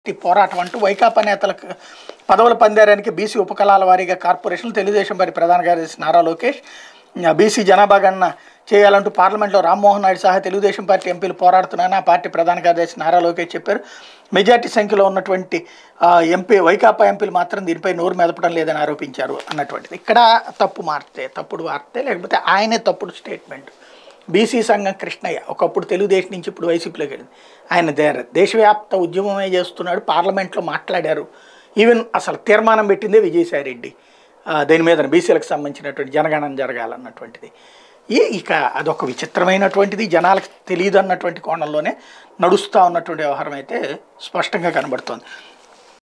ఈ పోరాటం అంటూ వైకాపా నేతలకు పదవుల పందేరానికి బీసీ ఉపకళాల వారీగా కార్పొరేషన్లు తెలుగుదేశం వారి ప్రధాన కార్యదర్శి నారా లోకేష్ ఆ, బీసీ జనాభా గణన చేయాలంటూ పార్లమెంట్లో రామ్మోహన్ నాయుడు సహా తెలుగుదేశం పార్టీ ఎంపీలు పోరాడుతున్నారని ఆ పార్టీ ప్రధాన కార్యదర్శి నారా లోకేష్ చెప్పారు మెజార్టీ సంఖ్యలో ఉన్నటువంటి ఆ, ఎంపీ వైకాపా ఎంపీలు మాత్రం దీనిపై నోరు మెదపడం లేదని ఆరోపించారు అన్నటువంటిది ఇక్కడ తప్పు మార్తే తప్పుడు వార్తే లేకపోతే ఆయనే తప్పుడు స్టేట్మెంట్ బీసీ సంఘం కృష్ణయ్య ఒకప్పుడు తెలుగుదేశం నుంచి ఇప్పుడు వైసీపీలోకి వెళ్ళింది ఆయన దే- దేశవ్యాప్త ఉద్యమమే చేస్తున్నాడు పార్లమెంట్లో మాట్లాడారు ఈవెన్ అసలు తీర్మానం పెట్టిందే విజయసాయి రెడ్డి ఆ, దీని మీద బీసీలకు సంబంధించినటువంటి జనగణన జరగాలన్నటువంటిది ఈ ఇక అదొక విచిత్రమైనటువంటిది జనాలకు తెలియదు అన్నటువంటి కోణంలోనే నడుస్తూ ఉన్నటువంటి వ్యవహారం అయితే స్పష్టంగా కనబడుతోంది